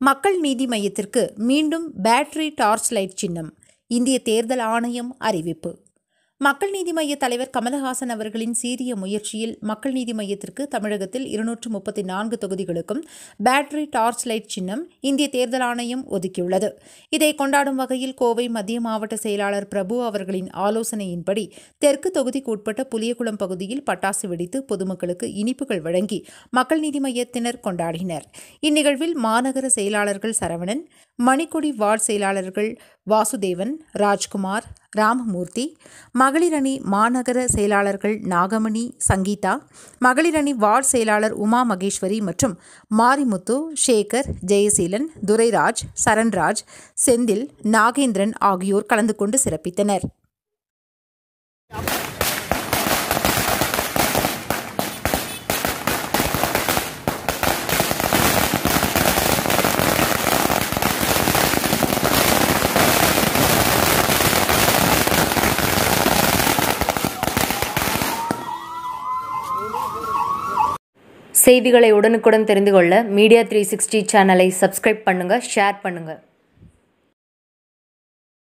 மக்கள் நீதி மையத்திற்கு மீண்டும் பேட்டரி டார்ச் லைட் சின்னம் இந்திய தேர்தல் ஆணையம் அறிவிப்பு மக்கள் நீதி மைய தலைவர் கமலஹாசன் அவர்களின் சீரிய முயற்சியில் மக்கள் நீதி மையத்திற்கு தமிழகத்தில் இருநூற்று முப்பத்தி நான்கு தொகுதிகளுக்கும் பேட்டரி டார்ச் லைட் சின்னம் இந்திய தேர்தல் ஆணையம் ஒதுக்கியுள்ளது இதை கொண்டாடும் வகையில் கோவை மத்திய மாவட்ட செயலாளர் பிரபு அவர்களின் ஆலோசனையின்படி தெற்கு தொகுதிக்கு உட்பட்ட புலியகுளம் பகுதியில் பட்டாசு வெடித்து பொதுமக்களுக்கு இனிப்புகள் வழங்கி மக்கள் நீதி மையத்தினர் கொண்டாடினர் இந்நிகழ்வில் மாநகர செயலாளர்கள் சரவணன் மணிக்கொடி வார்டு செயலாளர்கள் வாசுதேவன் ராஜ்குமார் ராமமூர்த்தி மகளிரணி மாநகர செயலாளர்கள் நாகமணி சங்கீதா மகளிரணி வார்டு செயலாளர் உமா மகேஸ்வரி மற்றும் மாரிமுத்து சேகர் ஜெயசீலன் துரைராஜ் சரண்ராஜ் செந்தில் நாகேந்திரன் ஆகியோர் கலந்து கொண்டு சிறப்பித்தனர் செய்திகளை உடனுக்குடன் தெரிந்து கொள்ள மீடியா த்ரீ சிக்ஸ்டி சேனலை சப்ஸ்கிரைப் பண்ணுங்கள் ஷேர் பண்ணுங்கள்